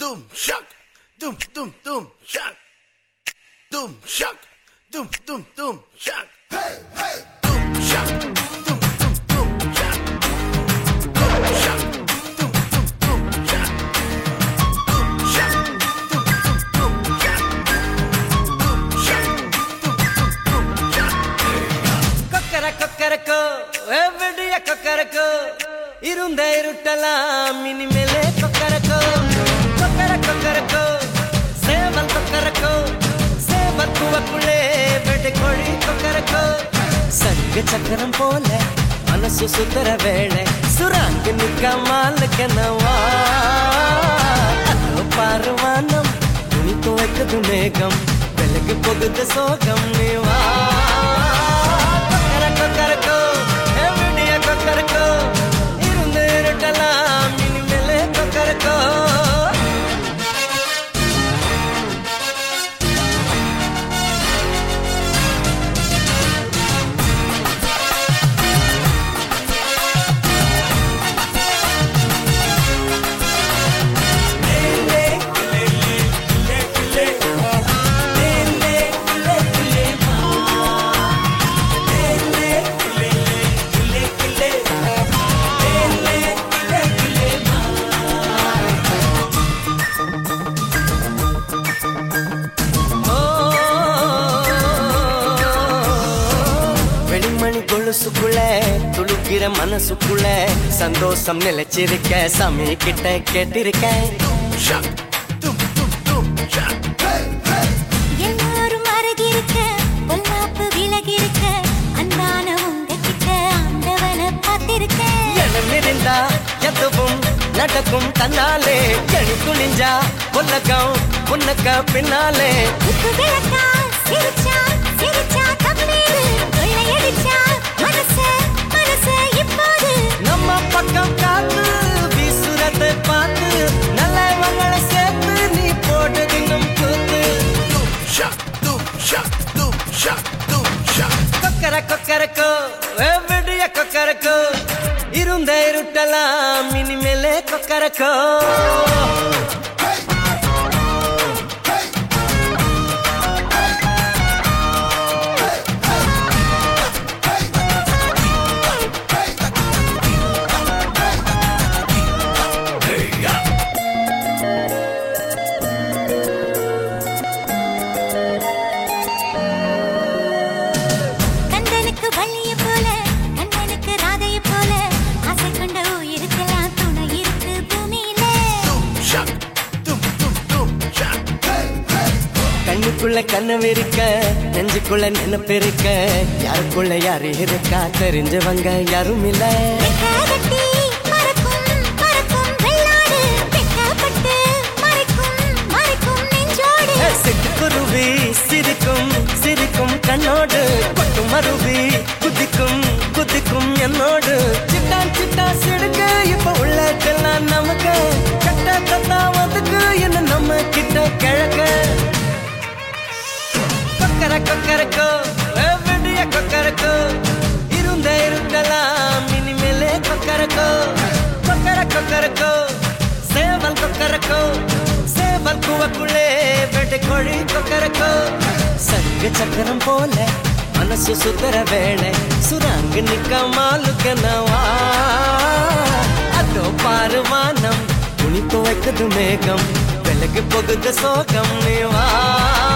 Doom shock, doom doom doom shock, doom shock, doom doom doom shock. Hey hey, doom shock, doom doom doom shock, doom shock, doom doom doom shock, doom shock, doom doom doom shock, doom shock, doom doom doom shock. கொக்கர கொக்கரக்கோ எவ்வடிய கொக்கரக்கோ இருந்த இருட்டலாம் இனிமேலே கொக்கரக்கோ கொக்கர கொக்கரக்கோ சேவல் கொக்கரக்கோ சேவல் குவக்குள்ளே வெடி கோழி கொக்கரக்கோ சங்க சக்கரம் போல மனசு சுத்தர வேளை சுராங்க நிக்காமல் கனவா அதோ பாருவானம் துணி துவைக்குது மேகம் வெளுக்கு போகுது சோகம் நீ வா கொக்கர கொக்கரக்கோ எவ்வடிய கொக்கரக்கோ இருந்து இருட்டலாம் இனிமேலே கொக்கரக்கோ வெளிமணி கொலுசுக்குள்ள துளுக்கிற மனசுக்குள்ள சந்தோஷம் நிலைச்சிருக்க சாமி கிட்ட கேட்டிருக்கேன் Shock, doom doom doom shock. Hey hey. எல்லாரும் அருகிருக்க பொல்லாப்பு விலகிருக்க அன்பான உங்ககிட்ட ஆண்டவனை பார்த்திருக்க எண்ணம் இருந்தா எதுவும் நடக்கும் தன்னாலே எணி துணிஞ்சா உலகம் உனக்க பின்னாலே உப்பு விளக்கா சிரிச்சா சிரிச்சா தம்மீது கொள்ளையடிச்சா மனச மனச இப்போது நம்ம பக்கம் காத்து வீசுறதை பார்த்து நல்லவங்களை சேர்த்து நீ போட்டு தின்னும் கூத்து Doom shock, doom shock, doom shock, doom shock. கொக்கர கொக்கரக்கோ எவ்வடிய கொக்கரக்கோ இருந்த இருட்டலாம் இனிமேலே கொக்கரக்கோ கந்தனுக்கு வள்ளிய போல கண்ணனுக்கு ராதைய போல ஆசை கொண்ட உயிருக்கெல்லாம் துணை இருக்கு பூமியில Doom shock, doom doom doom shock. Hey hey. கண்ணுக்குள்ள கனவு இருக்க நெஞ்சுக்குள்ள நினைப்பு இருக்க யாருக்குள்ள யாரு இருக்கா தெரிஞ்சவங்க யாரும் இல்ல வெட்கப்பட்டு மறக்கும் மறக்கும் வெள்ளாடு வெட்கப்பட்டு மறைக்கும் மறைக்கும் நெஞ்சோடு சிட்டுக்குருவி சிரிக்கும் சிரிக்கும் கண்ணோடு பட்டு மருவி குதிக்கும் குதிக்கும் என்னோடு சிட்டா சிட்டா சிடுக்க இப்ப உள்ளதெல்லாம் நமக்கு கட்ட கத்தா வந்துக்கு என்ன நம்ம கிட்ட கிழக்க கொக்கர கொக்கரக்கோ எவ்வடிய கொக்கரக்கோ இருந்த இருக்கலாம் இனிமேலே கொக்கரக்கோ கொக்கர கொக்கரக்கோ சேவல் கொக்கரக்கோ சேவல் குவக்குள்ளே வெட்டு கோழி கொக்கரக்கோ சங்க சக்கரம் போல மனசு சுத்தர வேளை சுராங்க நிக்கமாலு கனவா அதோ பாருவானம் துணி துவைக்குது மேகம் விலகு போகுது சோகம் நீ வா